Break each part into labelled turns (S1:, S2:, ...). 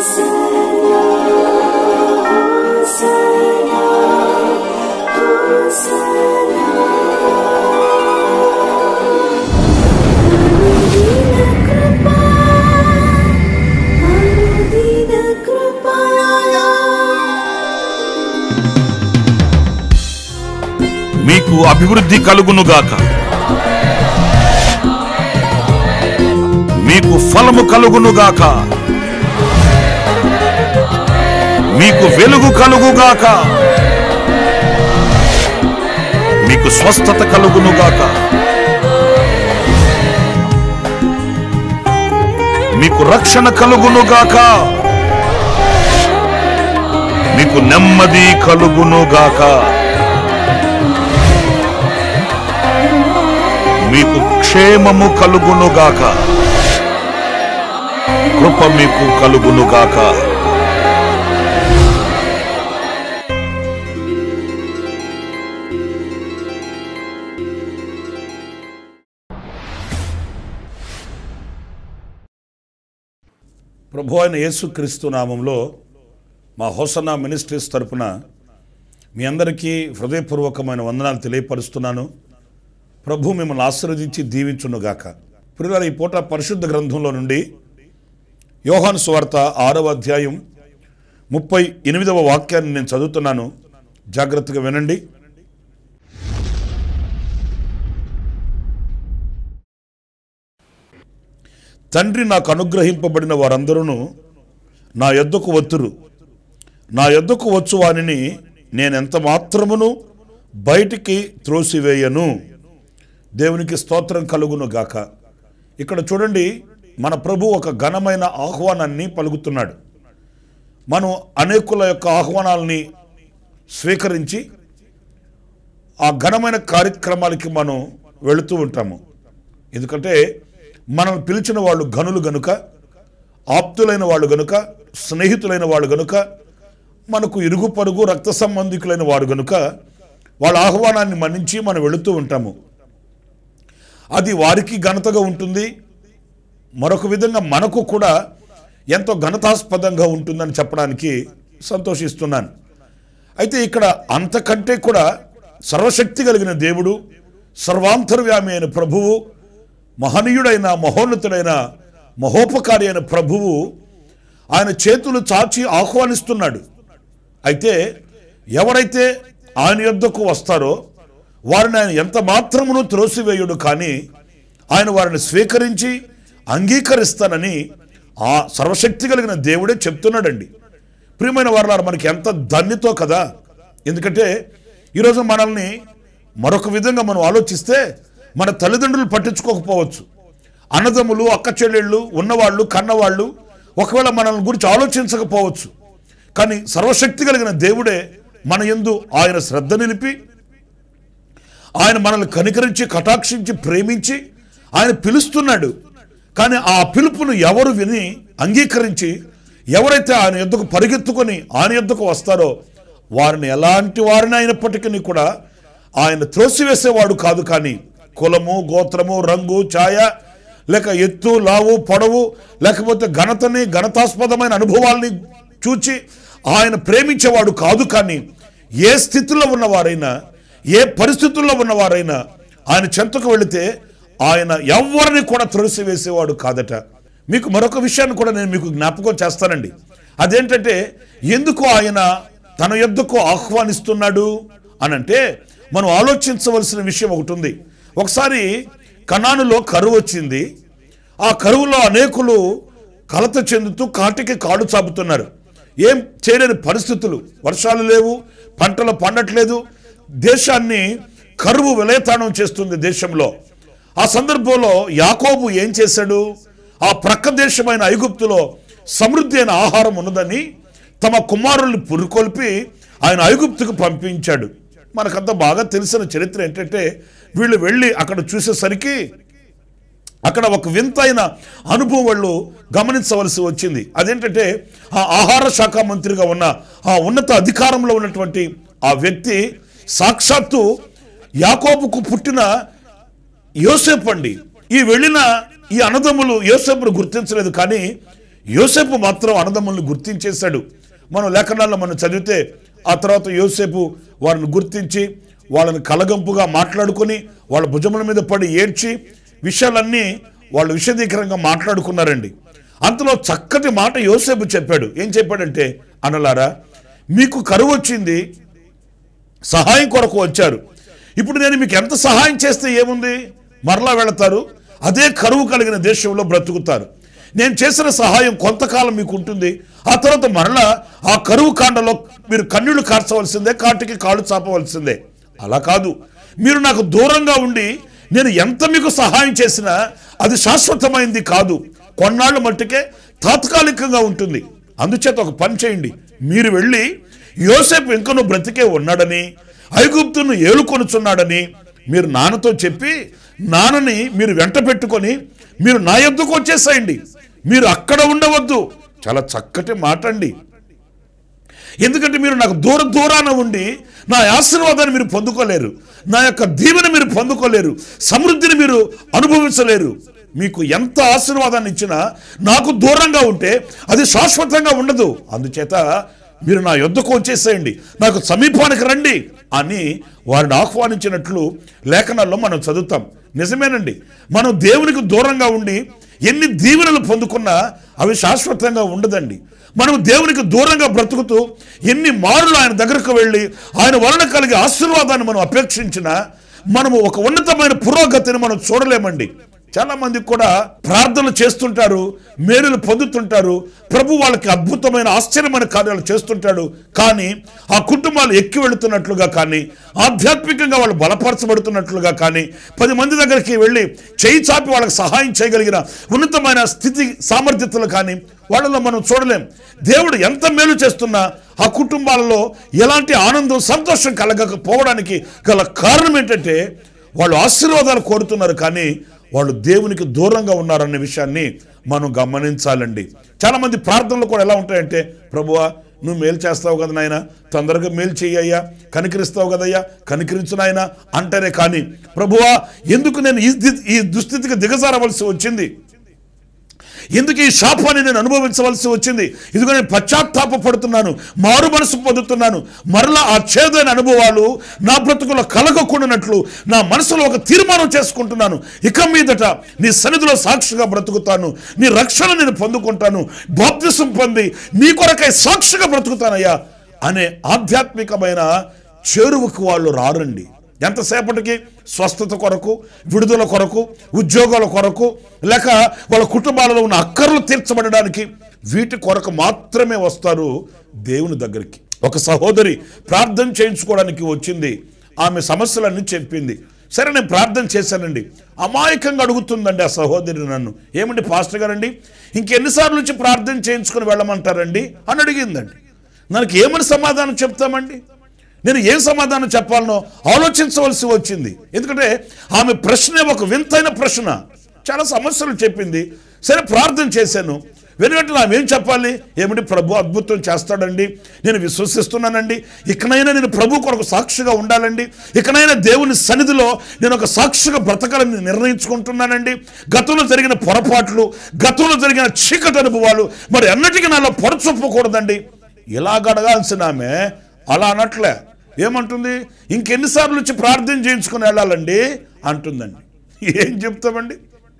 S1: మీకు అభివృద్ధి కలుగునుగాక మీకు ఫలము కలుగునుగాక మీకు వెలుగు కలుగుగాక మీకు స్వస్థత కలుగునుగాక మీకు రక్షణ కలుగునుగాక మీకు నెమ్మది కలుగునుగాక మీకు క్షేమము కలుగునుగాక కృప మీకు కలుగునుగాక ప్రభు అయిన యేసుక్రీస్తు నామంలో మా హోసన్నా మినిస్ట్రీస్ తరపున మీ అందరికీ హృదయపూర్వకమైన వందనాలు తెలియపరుస్తున్నాను ప్రభు మిమ్మల్ని ఆశీర్వదించి దీవించునుగాక ప్రియుల ఈ పూట పరిశుద్ధ గ్రంథంలో నుండి యోహాను సువార్త ఆరవ అధ్యాయం ముప్పై ఎనిమిదవ వాక్యాన్ని నేను చదువుతున్నాను జాగ్రత్తగా వినండి తండ్రి నాకు అనుగ్రహింపబడిన వారందరూ నా యొద్దకు వత్తురు నా యొద్దకు వచ్చు వానిని నేనెంత మాత్రమును బయటికి త్రోసివేయను దేవునికి స్తోత్రం కలుగును గాక ఇక్కడ చూడండి మన ప్రభు ఒక ఘనమైన ఆహ్వానాన్ని పలుకుతున్నాడు మనం అనేకుల యొక్క ఆహ్వానాలని స్వీకరించి ఆ ఘనమైన కార్యక్రమాలకి మనం వెళుతూ ఉంటాము ఎందుకంటే మనం పిలిచిన వాళ్ళు ఘనులు గనుక ఆప్తులైన వాళ్ళు గనుక స్నేహితులైన వాళ్ళు గనుక మనకు ఇరుగు పరుగు రక్త సంబంధికులైన వారు గనుక వాళ్ళ ఆహ్వానాన్ని మన్నించి మనం వెళుతూ ఉంటాము అది వారికి ఘనతగా ఉంటుంది మరొక విధంగా మనకు కూడా ఎంతో ఘనతాస్పదంగా ఉంటుందని చెప్పడానికి సంతోషిస్తున్నాను అయితే ఇక్కడ అంతకంటే కూడా సర్వశక్తి కలిగిన దేవుడు సర్వాంతర్వ్యామి అయిన ప్రభువు మహనీయుడైన మహోన్నతుడైన మహోపకారి అయిన ప్రభువు ఆయన చేతులు చాచి ఆహ్వానిస్తున్నాడు అయితే ఎవరైతే ఆయన యొద్దకు వస్తారో వారిని ఆయన ఎంత మాత్రమును త్రోసివేయుడు కానీ ఆయన వారిని స్వీకరించి అంగీకరిస్తానని ఆ సర్వశక్తి కలిగిన దేవుడే చెప్తున్నాడండి ప్రియమైన వారు మనకి ఎంత ధన్యతో కదా ఎందుకంటే ఈరోజు మనల్ని మరొక విధంగా మనం ఆలోచిస్తే మన తల్లిదండ్రులు పట్టించుకోకపోవచ్చు అన్నదమ్ములు అక్క చెల్లెళ్ళు ఉన్నవాళ్ళు కన్నవాళ్ళు ఒకవేళ మనల్ని గురించి ఆలోచించకపోవచ్చు కానీ సర్వశక్తి కలిగిన దేవుడే మన యందు ఆయన శ్రద్ధ నిలిపి ఆయన మనల్ని కనికరించి కటాక్షించి ప్రేమించి ఆయన పిలుస్తున్నాడు కానీ ఆ పిలుపును ఎవరు విని అంగీకరించి ఎవరైతే ఆయన యొద్దకు పరిగెత్తుకొని ఆయన యొద్దకు వస్తారో వారిని ఎలాంటి వారిని అయినప్పటికీ కూడా ఆయన త్రోసివేసేవాడు కాదు కానీ కులము గోత్రము రంగు ఛాయ లేక ఎత్తు లావు పొడవు లేకపోతే ఘనతని ఘనతాస్పదమైన అనుభవాల్ని చూచి ఆయన ప్రేమించేవాడు కాదు కానీ ఏ స్థితిలో ఉన్నవారైనా ఏ పరిస్థితుల్లో ఉన్నవారైనా ఆయన చెంతకు వెళితే ఆయన ఎవరిని కూడా త్రోసివేసేవాడు కాదట మీకు మరొక విషయాన్ని కూడా నేను మీకు జ్ఞాపకం చేస్తానండి అదేంటంటే ఎందుకు ఆయన తన యొద్దకు ఆహ్వానిస్తున్నాడు అనంటే మనం ఆలోచించవలసిన విషయం ఒకటి ఉంది ఒకసారి కనానులో కరువు వచ్చింది ఆ కరువులో అనేకులు కలత చెందుతూ కాటికి కాడు చాపుతున్నారు ఏం చేయలేని పరిస్థితులు వర్షాలు లేవు పంటలు పండట్లేదు దేశాన్ని కరువు విలయతాళం చేస్తుంది దేశంలో ఆ సందర్భంలో యాకోబు ఏం చేశాడు ఆ ప్రక్క దేశమైన ఐగుప్తులో సమృద్ధి అయిన ఆహారం ఉన్నదని తమ కుమారుల్ని పురుకొల్పి ఆయన ఐగుప్తుకు పంపించాడు మనకంతా బాగా తెలిసిన చరిత్ర ఏంటంటే వీళ్ళు వెళ్ళి అక్కడ చూసేసరికి అక్కడ ఒక వింతైన అనుభవం వాళ్ళు గమనించవలసి వచ్చింది అదేంటంటే ఆ ఆహార శాఖ మంత్రిగా ఉన్న ఆ ఉన్నత అధికారంలో ఉన్నటువంటి ఆ వ్యక్తి సాక్షాత్తు యాకోబుకు పుట్టిన యోసేపు అండి ఈ వెళ్ళిన ఈ అన్నదమ్ములు యోసేపును గుర్తించలేదు కానీ యోసేపు మాత్రం అన్నదమ్ముల్ని గుర్తించేశాడు మనం లేఖనాల్లో మనం చదివితే ఆ తర్వాత యోసేపు వారిని గుర్తించి వాళ్ళని కలగంపుగా మాట్లాడుకొని వాళ్ళ భుజముల మీద పడి ఏడ్చి విషయాలన్నీ వాళ్ళు విషదీకరంగా మాట్లాడుకున్నారండి అంతలో చక్కటి మాట యోసేపు చెప్పాడు ఏం చెప్పాడంటే అనలారా మీకు కరువు వచ్చింది సహాయం కొరకు వచ్చారు ఇప్పుడు నేను మీకు ఎంత సహాయం చేస్తే ఏముంది మరలా వెళతారు అదే కరువు కలిగిన దేశంలో బ్రతుకుతారు నేను చేసిన సహాయం కొంతకాలం మీకు ఉంటుంది ఆ తర్వాత మరలా ఆ కరువు కాండలో మీరు కన్నీళ్లు కార్చవలసిందే కాటికి కాళ్ళు చాపవలసిందే అలా కాదు మీరు నాకు దూరంగా ఉండి నేను ఎంత మీకు సహాయం చేసినా అది శాశ్వతమైంది కాదు కొన్నాళ్ళు మట్టుకే తాత్కాలికంగా ఉంటుంది అందుచేత ఒక పని చేయండి మీరు వెళ్ళి యోసేపు ఇంకను బ్రతికే ఉన్నాడని ఐగుప్తును ఏలుకొనుచున్నాడని మీరు నాన్నతో చెప్పి నాన్నని మీరు వెంట పెట్టుకొని మీరు నా యొద్దకు వచ్చేసేయండి మీరు అక్కడ ఉండవద్దు చాలా చక్కటి మాట అండి ఎందుకంటే మీరు నాకు దూర దూరాన ఉండి నా ఆశీర్వాదాన్ని మీరు పొందుకోలేరు నా యొక్క దీవెన మీరు పొందుకోలేరు సమృద్ధిని మీరు అనుభవించలేరు మీకు ఎంత ఆశీర్వాదాన్ని ఇచ్చినా నాకు దూరంగా ఉంటే అది శాశ్వతంగా ఉండదు అందుచేత మీరు నా యొద్దకు వచ్చేసేయండి నాకు సమీపానికి రండి అని వారిని ఆహ్వానించినట్లు లేఖనాల్లో మనం చదువుతాం నిజమేనండి మనం దేవునికి దూరంగా ఉండి ఎన్ని దీవెనలు పొందుకున్నా అవి శాశ్వతంగా ఉండదండి మనం దేవునికి దూరంగా బ్రతుకుతూ ఎన్ని మారులు ఆయన దగ్గరకు వెళ్ళి ఆయన వలన కలిగే ఆశీర్వాదాన్ని మనం అపేక్షించినా మనము ఒక ఉన్నతమైన పురోగతిని మనం చూడలేమండి చాలా మంది కూడా ప్రార్థనలు చేస్తుంటారు మేలులు పొందుతుంటారు ప్రభు వాళ్ళకి అద్భుతమైన ఆశ్చర్యమైన కార్యాలు చేస్తుంటాడు కానీ ఆ కుటుంబాలు ఎక్కి వెళుతున్నట్లుగా కానీ ఆధ్యాత్మికంగా వాళ్ళు బలపరచబడుతున్నట్లుగా కానీ పది మంది దగ్గరికి వెళ్ళి చేయి చాపి వాళ్ళకి సహాయం చేయగలిగిన ఉన్నతమైన స్థితి సామర్థ్యతలు కానీ వాళ్ళలో మనం చూడలేం దేవుడు ఎంత మేలు చేస్తున్నా ఆ కుటుంబాలలో ఎలాంటి ఆనందం సంతోషం కలగకపోవడానికి గల కారణం ఏంటంటే వాళ్ళు ఆశీర్వాదాలు కోరుతున్నారు కానీ వాళ్ళు దేవునికి దూరంగా ఉన్నారనే విషయాన్ని మనం గమనించాలండి చాలామంది ప్రార్థనలు కూడా ఎలా ఉంటాయంటే ప్రభువా నువ్వు మేలు చేస్తావు కదా నాయన తొందరగా మేలు చెయ్యయ్యా కనికరిస్తావు కదయ్యా కనికరించు నాయన అంటేనే కానీ ప్రభువా ఎందుకు నేను ఈ స్థితి- ఈ దుస్థితికి దిగజారవలసి వచ్చింది ఎందుకు ఈ శాపాన్ని నేను అనుభవించవలసి వచ్చింది ఇదిగో నేను పశ్చాత్తాపడుతున్నాను మారు మనసు పొందుతున్నాను మరలా ఆ చేదైన అనుభవాలు నా బ్రతుకులో కలగకూడనట్లు నా మనసులో ఒక తీర్మానం చేసుకుంటున్నాను ఇక మీదట నీ సన్నిధిలో సాక్షిగా బ్రతుకుతాను నీ రక్షణ నేను పొందుకుంటాను బాప్తిసం పొంది నీ కొరకై సాక్షిగా బ్రతుకుతానయ్యా అనే ఆధ్యాత్మికమైన చేరువకు వాళ్ళు రారండి ఎంతసేపటికి స్వస్థత కొరకు విడుదల కొరకు ఉద్యోగాల కొరకు లేక వాళ్ళ కుటుంబాలలో ఉన్న అక్కర్లు తీర్చబడడానికి వీటి కొరకు మాత్రమే వస్తారు దేవుని దగ్గరికి ఒక సహోదరి ప్రార్థన చేయించుకోవడానికి వచ్చింది ఆమె సమస్యలన్నీ చెప్పింది సరే నేను ప్రార్థన చేశానండి అమాయకంగా అడుగుతుందండి ఆ సహోదరి నన్ను ఏమండి పాస్టర్ గారండి ఇంకెన్నిసార్లు నుంచి ప్రార్థన చేయించుకొని వెళ్ళమంటారండి అని అడిగిందండి నాకు ఏమని సమాధానం చెప్తామండి నేను ఏం సమాధానం చెప్పాలనో ఆలోచించవలసి వచ్చింది ఎందుకంటే ఆమె ప్రశ్నే ఒక వింతైన ప్రశ్న చాలా సమస్యలు చెప్పింది సరే ప్రార్థన చేశాను వెనుగంటే ఆమె ఏం చెప్పాలి ఏమిటి ప్రభు అద్భుతం చేస్తాడండి నేను విశ్వసిస్తున్నానండి ఇకనైనా నేను ప్రభు కొరకు సాక్షిగా ఉండాలండి ఇకనైనా దేవుని సన్నిధిలో నేను ఒక సాక్షిగా బ్రతకాలని నిర్ణయించుకుంటున్నానండి గతంలో జరిగిన పొరపాట్లు గతంలో జరిగిన చీకటి అనుభవాలు మరి అన్నిటికీ నాలో పొరచొప్పకూడదండి ఇలా గడగాల్సిన ఆమె అలా అనట్లే ఏమంటుంది ఇంకెన్నిసార్లు వచ్చి ప్రార్థన చేయించుకుని వెళ్ళాలండి అంటుందండి ఏం చెప్తామండి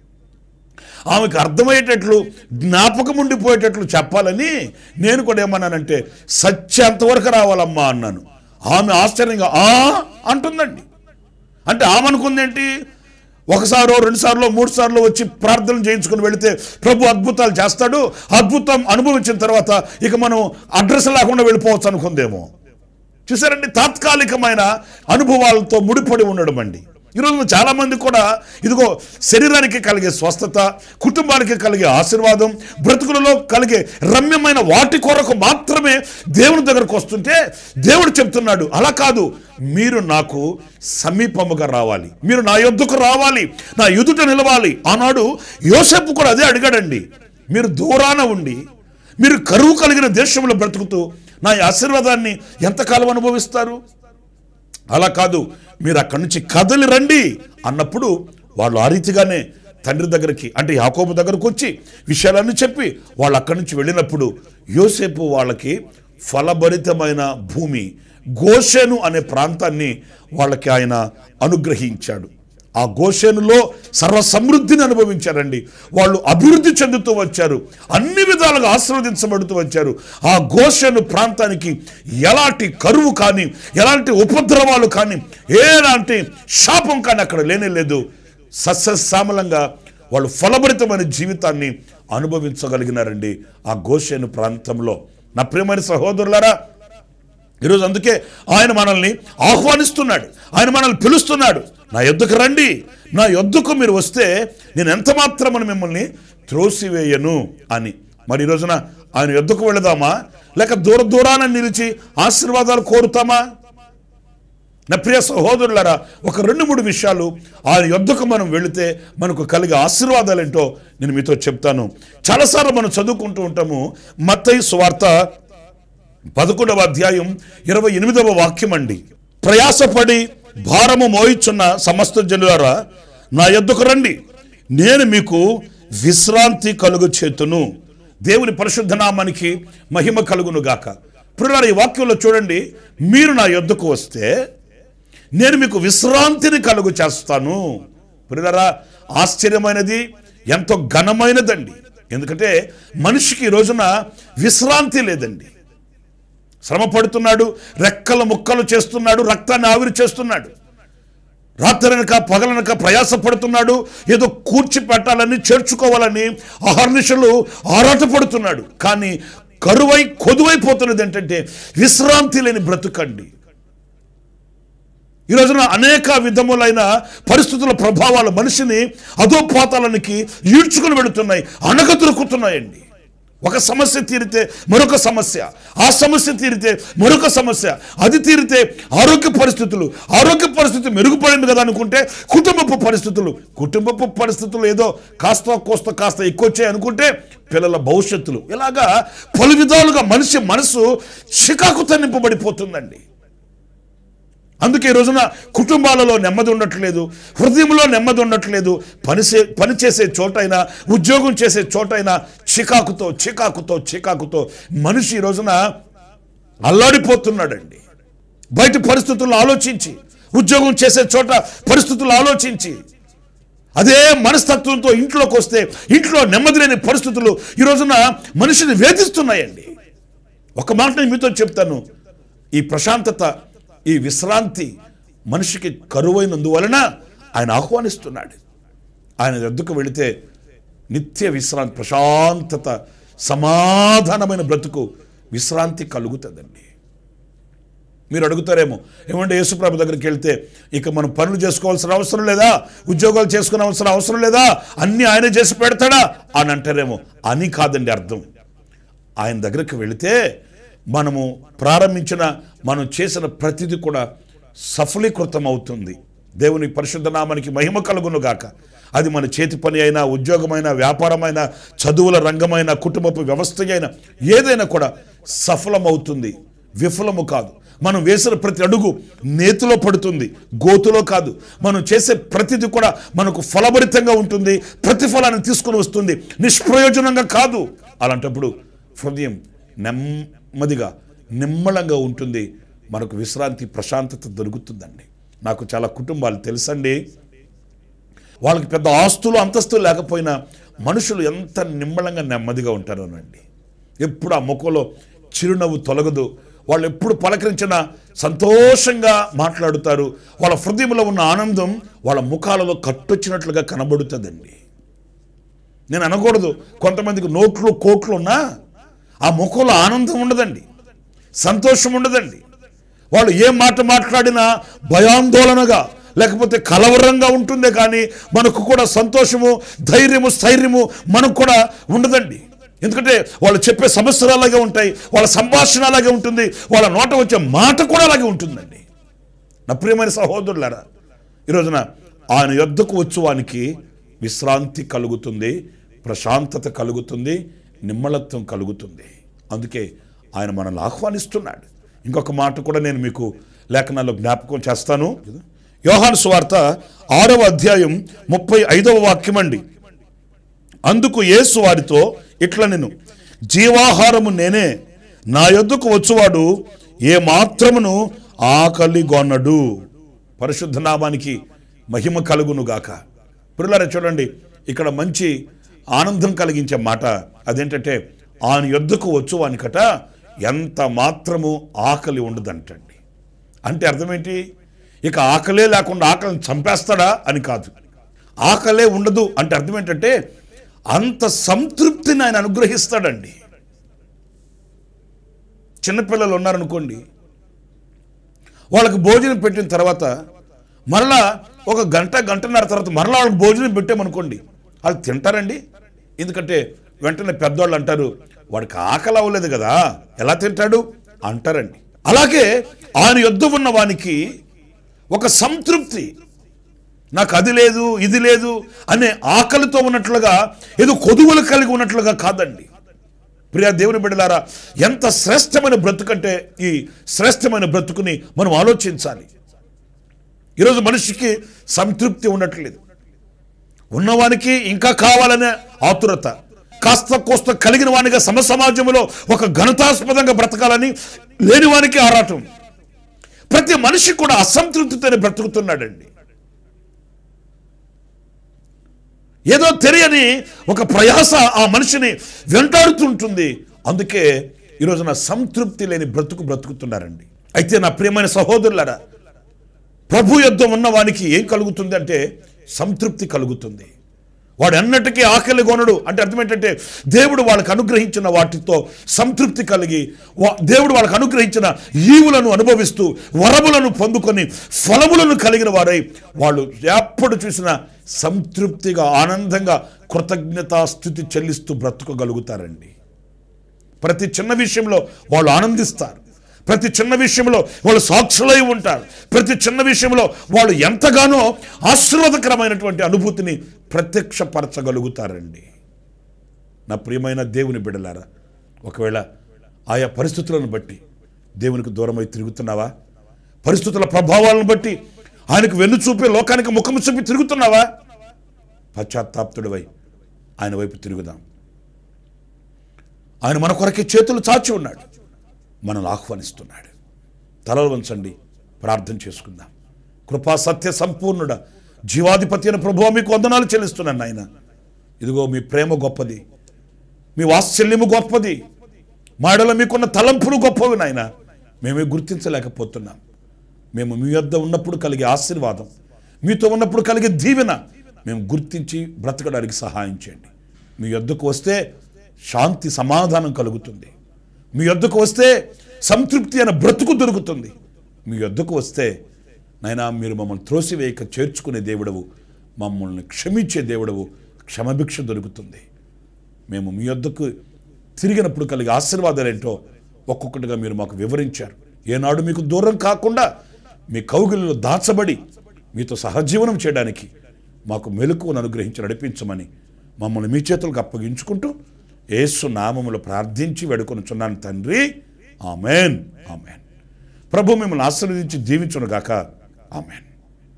S1: ఆమెకు అర్థమయ్యేటట్లు జ్ఞాపకం ఉండిపోయేటట్లు చెప్పాలని నేను కూడా ఏమన్నానంటే సత్య అంతవరకు రావాలమ్మా అన్నాను ఆమె ఆశ్చర్యంగా ఆ అంటుందండి అంటే ఆమె అనుకుందేంటి ఒకసారో రెండు సార్లు మూడు సార్లు వచ్చి ప్రార్థన చేయించుకుని వెళితే ప్రభు అద్భుతాలు చేస్తాడు అద్భుతం అనుభవించిన తర్వాత ఇక మనం అడ్రస్ లేకుండా వెళ్ళిపోవచ్చు అనుకుందేమో చూసారండి తాత్కాలికమైన అనుభవాలతో ముడిపడి ఉండడం అండి ఈరోజు చాలా మంది కూడా ఇదిగో శరీరానికి కలిగే స్వస్థత కుటుంబానికి కలిగే ఆశీర్వాదం బ్రతుకులలో కలిగే రమ్యమైన వాటి కొరకు మాత్రమే దేవుని దగ్గరకు వస్తుంటే దేవుడు చెప్తున్నాడు అలా కాదు మీరు నాకు సమీపముగా రావాలి మీరు నా యొద్దకు రావాలి నా ఎదుట నిలవాలి ఆనాడు యోసేపు కూడా అదే అడిగాడండి మీరు దూరాన ఉండి మీరు కరువు కలిగిన దేశంలో బ్రతుకుతూ నా ఈ ఆశీర్వాదాన్ని ఎంతకాలం అనుభవిస్తారు అలా కాదు మీరు అక్కడి నుంచి కదలి రండి అన్నప్పుడు వాళ్ళు ఆ రీతిగానే తండ్రి దగ్గరికి అంటే యాకోబు దగ్గరకు వచ్చి విషయాలన్నీ చెప్పి వాళ్ళు అక్కడి నుంచి వెళ్ళినప్పుడు యోసేపు వాళ్ళకి ఫలభరితమైన భూమి గోషెను అనే ప్రాంతాన్ని వాళ్ళకి ఆయన అనుగ్రహించాడు ఆ గోషెనులో సర్వ సమృద్ధిని అనుభవించారండి వాళ్ళు అభివృద్ధి చెందుతూ వచ్చారు అన్ని విధాలుగా ఆశీర్వదించబడుతూ వచ్చారు ఆ గోషెను ప్రాంతానికి ఎలాంటి కరువు కానీ ఎలాంటి ఉపద్రవాలు కానీ ఎలాంటి శాపం కానీ అక్కడ లేనే లేదు సస్యశ్యామలంగా వాళ్ళు ఫలభరితమైన జీవితాన్ని అనుభవించగలిగినారండి ఆ గోషెను ప్రాంతంలో నా ప్రియమైన సహోదరులారా ఈరోజు అందుకే ఆయన మనల్ని ఆహ్వానిస్తున్నాడు ఆయన మనల్ని పిలుస్తున్నాడు నా యొద్దకు రండి నా యొద్దకు మీరు వస్తే నేను ఎంత మాత్రమని మిమ్మల్ని త్రోసివేయను అని మరి ఈ రోజున ఆయన యొద్దకు వెళదామా లేక దూర దూరాన నిలిచి ఆశీర్వాదాలు కోరుతామా నా ప్రియ సహోదరులారా ఒక రెండు మూడు విషయాలు ఆయన యొద్దకు మనం వెళితే మనకు కలిగే ఆశీర్వాదాలు ఏంటో నేను మీతో చెప్తాను చాలాసార్లు మనం చదువుకుంటూ ఉంటాము మత్తయి సువార్త పదకొండవ అధ్యాయం ఇరవై ఎనిమిదవ వాక్యం అండి ప్రయాసపడి భారము మోయిచున్న సమస్త జనులారా నా యొద్దకు రండి నేను మీకు విశ్రాంతి కలుగు చేతును దేవుని పరిశుద్ధ నామానికి మహిమ కలుగును గాక ప్రియులారా ఈ వాక్యంలో చూడండి మీరు నా యొద్దకు వస్తే నేను మీకు విశ్రాంతిని కలుగు చేస్తాను ప్రియులారా ఆశ్చర్యమైనది ఎంతో ఘనమైనదండి ఎందుకంటే మనిషికి ఈ రోజున విశ్రాంతి లేదండి శ్రమ పడుతున్నాడు రెక్కల ముక్కలు చేస్తున్నాడు రక్తాన్ని ఆవిరి చేస్తున్నాడు రాత్రనక పగలనక ప్రయాసపడుతున్నాడు ఏదో కూర్చి పెట్టాలని చేర్చుకోవాలని అహర్నిశలు ఆరాటపడుతున్నాడు కానీ కరువై కొదువైపోతున్నది ఏంటంటే విశ్రాంతి లేని బ్రతుకండి ఈ రోజున అనేక విధములైన పరిస్థితుల ప్రభావాలు మనిషిని అధోపాతాలనికి ఈడ్చుకుని వెళుతున్నాయి అనగదొరుకుతున్నాయండి ఒక సమస్య తీరితే మరొక సమస్య ఆ సమస్య తీరితే మరొక సమస్య అది తీరితే ఆరోగ్య పరిస్థితులు ఆరోగ్య పరిస్థితి మెరుగుపడింది కదా అనుకుంటే కుటుంబపు పరిస్థితులు కుటుంబపు పరిస్థితులు ఏదో కాస్త కోస్త కాస్త ఎక్కువ వచ్చాయి అనుకుంటే పిల్లల భవిష్యత్తులు ఇలాగా పలు విధాలుగా మనిషి మనసు చికాకుతో నింపబడిపోతుందండి అందుకే ఈ రోజున కుటుంబాలలో నెమ్మది ఉండట్లేదు హృదయంలో నెమ్మది ఉండట్లేదు పనిసే పని చేసే చోటైనా ఉద్యోగం చేసే చోటైనా చికాకుతో చికాకుతో చికాకుతో మనిషి ఈ రోజున అల్లాడిపోతున్నాడండి బయట పరిస్థితులను ఆలోచించి ఉద్యోగం చేసే చోట పరిస్థితులు ఆలోచించి అదే మనస్తత్వంతో ఇంట్లోకి వస్తే ఇంట్లో నెమ్మది లేని పరిస్థితులు ఈ రోజున మనిషిని వేధిస్తున్నాయండి ఒక మాట నేను మీతో చెప్తాను ఈ ప్రశాంతత ఈ విశ్రాంతి మనిషికి కరువైనందువలన ఆయన ఆహ్వానిస్తున్నాడు ఆయన ఎద్దుకు వెళితే నిత్య విశ్రాంతి ప్రశాంతత సమాధానమైన బ్రతుకు విశ్రాంతి కలుగుతుందండి మీరు అడుగుతారేమో ఏమంటే యేసుప్రభు దగ్గరికి వెళ్తే ఇక మనం పనులు చేసుకోవాల్సిన అవసరం లేదా ఉద్యోగాలు చేసుకోవాల్సిన అవసరం లేదా అన్నీ ఆయన చేసి పెడతాడా అని అంటారేమో అని కాదండి అర్థం ఆయన దగ్గరికి వెళితే మనము ప్రారంభించిన మనం చేసిన ప్రతిదీ కూడా సఫలీకృతం అవుతుంది దేవుని పరిశుద్ధ నామానికి మహిమ కలుగును గాక అది మన చేతి పని అయినా ఉద్యోగమైనా వ్యాపారమైనా చదువుల రంగమైన కుటుంబపు వ్యవస్థ అయినా ఏదైనా కూడా సఫలమవుతుంది విఫలము కాదు మనం వేసిన ప్రతి అడుగు నేతిలో పడుతుంది గోతులో కాదు మనం చేసే ప్రతిదీ కూడా మనకు ఫలభరితంగా ఉంటుంది ప్రతిఫలాన్ని తీసుకుని వస్తుంది నిష్ప్రయోజనంగా కాదు అలాంటప్పుడు హృదయం నెమ్మదిగా నిమ్మలంగా ఉంటుంది మనకు విశ్రాంతి ప్రశాంతత దొరుకుతుందండి నాకు చాలా కుటుంబాలు తెలుసండి వాళ్ళకి పెద్ద ఆస్తులు అంతస్తులు లేకపోయినా మనుషులు ఎంత నిమ్మలంగా నెమ్మదిగా ఉంటారోనండి ఎప్పుడు ఆ ముఖంలో చిరునవ్వు తొలగదు వాళ్ళు ఎప్పుడు పలకరించినా సంతోషంగా మాట్లాడుతారు వాళ్ళ హృదయంలో ఉన్న ఆనందం వాళ్ళ ముఖాలలో కట్టొచ్చినట్లుగా కనబడుతుందండి నేను అనకూడదు కొంతమందికి నోట్లు కోట్లు ఉన్నా ఆ ముఖంలో ఆనందం ఉండదండి సంతోషం ఉండదండి వాళ్ళు ఏ మాట మాట్లాడినా భయాందోళనగా లేకపోతే కలవరంగా ఉంటుందే కానీ మనకు కూడా సంతోషము ధైర్యము స్థైర్యము మనకు కూడా ఉండదండి ఎందుకంటే వాళ్ళు చెప్పే సమస్యలు అలాగే ఉంటాయి వాళ్ళ సంభాషణ అలాగే ఉంటుంది వాళ్ళ నోట వచ్చే మాట కూడా అలాగే ఉంటుందండి నా ప్రియమైన సహోదరులారా ఈ రోజున ఆయన యొద్దకు వచ్చువానికి విశ్రాంతి కలుగుతుంది ప్రశాంతత కలుగుతుంది నిమ్మలత్వం కలుగుతుంది అందుకే ఆయన మనల్ని ఆహ్వానిస్తున్నాడు ఇంకొక మాట కూడా నేను మీకు లేఖనాల్లో జ్ఞాపకం చేస్తాను యోహాను సువార్త ఆరవ అధ్యాయం ముప్పై ఐదవ వాక్యం అండి అందుకు యేసు వారితో ఇట్ల నేను జీవాహారము నేనే నా యొద్దకు వచ్చువాడు ఏ మాత్రమును ఆకలి గొన్నడు పరిశుద్ధ నామానికి మహిమ కలుగును గాక పిల్లలారా చూడండి ఇక్కడ మంచి ఆనందం కలిగించే మాట అదేంటంటే ఆయన యొద్దకు వచ్చు వానికట ఎంత మాత్రము ఆకలి ఉండదంటండి అంటే అర్థమేంటి ఇక ఆకలే లేకుండా ఆకలిని చంపేస్తాడా అని కాదు ఆకలే ఉండదు అంటే అర్థం ఏంటంటే అంత సంతృప్తిని ఆయన అనుగ్రహిస్తాడండి చిన్నపిల్లలు ఉన్నారనుకోండి వాళ్ళకి భోజనం పెట్టిన తర్వాత మరలా ఒక గంట గంటన్నర తర్వాత మరలా వాళ్ళకి భోజనం పెట్టామనుకోండి వాళ్ళు తింటారండి ఎందుకంటే వెంటనే పెద్దవాళ్ళు అంటారు వాడికి ఆకలి అవ్వలేదు కదా ఎలా తింటాడు అంటారండి అలాగే ఆయన యొద్ద ఉన్న వానికి ఒక సంతృప్తి నాకు అది లేదు ఇది లేదు అనే ఆకలితో ఉన్నట్లుగా ఏదో కొదువులు కలిగి ఉన్నట్లుగా కాదండి ప్రియా దేవుని బిడ్డలారా ఎంత శ్రేష్టమైన బ్రతుకంటే ఈ శ్రేష్టమైన బ్రతుకుని మనం ఆలోచించాలి ఈరోజు మనిషికి సంతృప్తి ఉండట్లేదు ఉన్నవానికి ఇంకా కావాలనే ఆతురత కాస్త కోస్త కలిగిన వానిగా సమ సమాజంలో ఒక ఘనతాస్పదంగా బ్రతకాలని లేనివానికి ఆరాటం ప్రతి మనిషి కూడా అసంతృప్తితోనే బ్రతుకుతున్నాడండి ఏదో తెలియని ఒక ప్రయాస ఆ మనిషిని వెంటాడుతుంటుంది అందుకే ఈరోజున సంతృప్తి లేని బ్రతుకు బ్రతుకుతున్నారండి అయితే నా ప్రియమైన సహోదరులారా ప్రభు యుద్ధం ఉన్న వానికి ఏం కలుగుతుంది అంటే సంతృప్తి కలుగుతుంది వాడు అన్నటికీ ఆకలి కొనడు అంటే అర్థం ఏంటంటే దేవుడు వాళ్ళకి అనుగ్రహించిన వాటితో సంతృప్తి కలిగి వా- దేవుడు వాళ్ళకి అనుగ్రహించిన ఈవులను అనుభవిస్తూ వరములను పొందుకొని ఫలములను కలిగిన వారై వాళ్ళు ఎప్పుడు చూసినా సంతృప్తిగా ఆనందంగా కృతజ్ఞతాస్థుతి చెల్లిస్తూ బ్రతుకోగలుగుతారండి ప్రతి చిన్న విషయంలో వాళ్ళు ఆనందిస్తారు ప్రతి చిన్న విషయంలో వాళ్ళు సాక్షులై ఉంటారు ప్రతి చిన్న విషయంలో వాళ్ళు ఎంతగానో ఆశీర్వాదకరమైనటువంటి అనుభూతిని ప్రత్యక్షపరచగలుగుతారండి నా ప్రియమైన దేవుని బిడ్డలారా ఒకవేళ ఆయా పరిస్థితులను బట్టి దేవునికి దూరమై తిరుగుతున్నావా పరిస్థితుల ప్రభావాలను బట్టి ఆయనకు వెన్ను చూపి లోకానికి ముఖము చూపి తిరుగుతున్నావా పశ్చాత్తాప్తుడివై ఆయన వైపు తిరుగుదాం ఆయన మన కొరకే చేతులు చాచి ఉన్నాడు మనల్ని ఆహ్వానిస్తున్నాడు తలలు వంచండి ప్రార్థన చేసుకుందాం కృపా సత్య సంపూర్ణుడ జీవాధిపతి అయిన ప్రభువా మీకు వందనాలు చెల్లిస్తున్నాను ఆయన ఇదిగో మీ ప్రేమ గొప్పది మీ వాత్సల్యము గొప్పది మాడలో మీకున్న తలంపులు గొప్పవి నాయన మేమే గుర్తించలేకపోతున్నాం మేము మీ వద్ద ఉన్నప్పుడు కలిగే ఆశీర్వాదం మీతో ఉన్నప్పుడు కలిగే దీవెన మేము గుర్తించి బ్రతకడానికి సహాయం చేయండి మీ వద్దకు వస్తే శాంతి సమాధానం కలుగుతుంది మీ వద్దకు వస్తే సంతృప్తి అనే బ్రతుకు దొరుకుతుంది మీ వద్దకు వస్తే నైనా మీరు మమ్మల్ని త్రోసివేయక చేర్చుకునే దేవుడవు మమ్మల్ని క్షమించే దేవుడవు క్షమభిక్ష దొరుకుతుంది మేము మీ వద్దకు తిరిగినప్పుడు కలిగే ఆశీర్వాదాలు ఏంటో ఒక్కొక్కటిగా మీరు మాకు వివరించారు ఏనాడు మీకు దూరం కాకుండా మీ కౌగిలిలో దాచబడి మీతో సహజీవనం చేయడానికి మాకు మెలకువను అనుగ్రహించి నడిపించమని మమ్మల్ని మీ చేతులకు అప్పగించుకుంటూ యేసు నామములో ప్రార్థించి వేడుకొనుచున్నాను తండ్రి ఆమెన్ ఆమెన్ ప్రభు మిమ్మల్ని ఆశీర్వదించి దీవించునుగాక ఆమెన్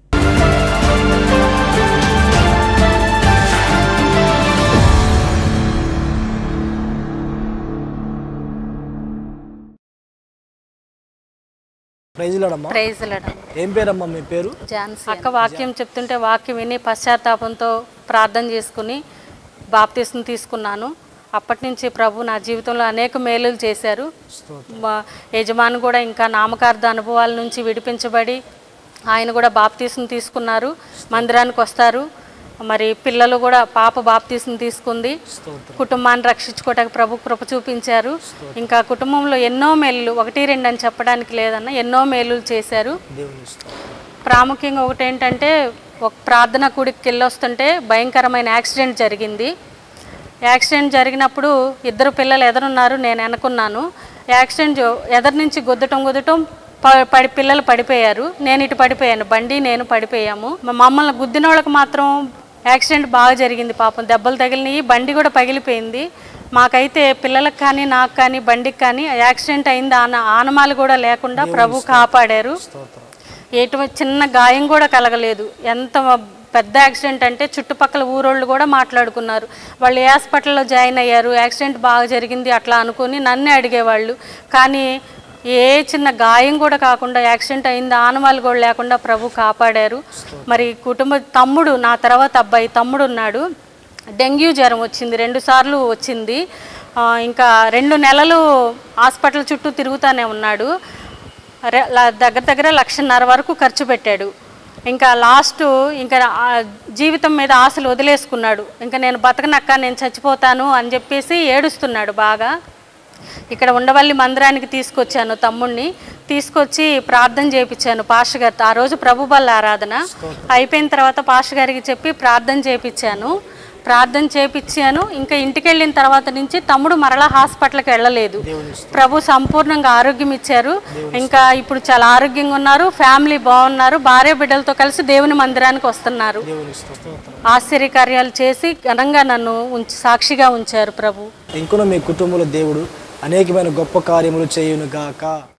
S2: ప్రైజ్ లాడమ్మా
S3: ప్రైజ్ లడం
S2: ఏం పేరమ్మా మీ పేరు
S3: ఝాన్సీ అక్క వాక్యం చెప్తుంటే వాక్యం విని పశ్చాత్తాపంతో ప్రార్థన చేసుకుని బాప్తీసం తీసుకున్నాను అప్పటి నుంచి ప్రభు నా జీవితంలో అనేక మేలులు చేశారు మా యజమాని కూడా ఇంకా నామకార్థ అనుభవాల నుంచి విడిపించబడి ఆయన కూడా బాప్తీసం తీసుకున్నారు మందిరానికి వస్తారు మరి పిల్లలు కూడా పాప బాప్తీసం తీసుకుంది కుటుంబాన్ని రక్షించుకోవడానికి ప్రభు కృప చూపించారు ఇంకా కుటుంబంలో ఎన్నో మేలు ఒకటి రెండు అని చెప్పడానికి లేదన్న ఎన్నో మేలులు చేశారు
S2: దేవుని స్తోత్రం.
S3: ప్రాముఖ్యంగా ఒకటి ఏంటంటే ఒక ప్రార్థన కూడికి వెళ్ళొస్తుంటే భయంకరమైన యాక్సిడెంట్ జరిగింది యాక్సిడెంట్ జరిగినప్పుడు ఇద్దరు పిల్లలు ఎదురున్నారు నేను వెనకున్నాను యాక్సిడెంట్ జో- ఎదరు నుంచి గుద్దటం గుద్దటం ప- పడి పిల్లలు పడిపోయారు నేను ఇటు పడిపోయాను బండి నేను పడిపోయాము మా మమ్మల్ని గుద్దిన వాళ్ళకి మాత్రం యాక్సిడెంట్ బాగా జరిగింది పాపం దెబ్బలు తగిలినాయి బండి కూడా పగిలిపోయింది మాకైతే పిల్లలకు కానీ నాకు కానీ బండికి కానీ యాక్సిడెంట్ అయింది ఆన ఆనమాలు కూడా లేకుండా ప్రభు కాపాడారు
S2: స్తోత్రం
S3: ఎటువంటి చిన్న గాయం కూడా కలగలేదు ఎంత పెద్ద యాక్సిడెంట్ అంటే చుట్టుపక్కల ఊరోళ్ళు కూడా మాట్లాడుకున్నారు వాళ్ళు ఏ హాస్పిటల్లో జాయిన్ అయ్యారు యాక్సిడెంట్ బాగా జరిగింది అట్లా అనుకుని నన్నే అడిగేవాళ్ళు కానీ ఏ చిన్న గాయం కూడా కాకుండా యాక్సిడెంట్ అయింది ఆనవాళ్ళు కూడా లేకుండా ప్రభు కాపాడారు మరి కుటుంబ తమ్ముడు నా తర్వాత అబ్బాయి తమ్ముడు ఉన్నాడు డెంగ్యూ జ్వరం వచ్చింది రెండు సార్లు వచ్చింది ఆ, ఇంకా రెండు నెలలు హాస్పిటల్ చుట్టూ తిరుగుతూనే ఉన్నాడు రె- ల- దగ్గర దగ్గర లక్షన్నర వరకు ఖర్చు పెట్టాడు ఇంకా లాస్ట్ ఇంకా ఆ జీవితం మీద ఆశలు వదిలేసుకున్నాడు ఇంకా నేను బతకనక్క నేను చచ్చిపోతాను అని చెప్పేసి ఏడుస్తున్నాడు బాగా ఇక్కడ ఉండవల్లి మందిరానికి తీసుకొచ్చాను తమ్ముణ్ణి తీసుకొచ్చి ప్రార్థన చేయించాను పాస్టర్ గారితో ఆ రోజు ప్రభు బల్ల ఆరాధన అయిపోయిన తర్వాత పాస్టర్ గారికి చెప్పి ప్రార్థన చేయించాను ప్రార్థన చేయించాను ఇంకా ఇంటికి వెళ్ళిన తర్వాత నుంచి తమ్ముడు మరలా హాస్పిటల్కి వెళ్ళలేదు ప్రభు సంపూర్ణంగా ఆరోగ్యం ఇచ్చారు ఇంకా ఇప్పుడు చాలా ఆరోగ్యంగా ఉన్నారు ఫ్యామిలీ బాగున్నారు భార్య బిడ్డలతో కలిసి దేవుని మందిరానికి వస్తున్నారు
S2: దేవుని స్తోత్రం
S3: ఆశ్చర్యకార్యాలు చేసి ఘనంగా నన్ను ఉంచి సాక్షిగా ఉంచారు ప్రభు
S2: ఇంకొన మీ కుటుంబంలో దేవుడు అనేకమైన గొప్ప కార్యములు చేయును గాక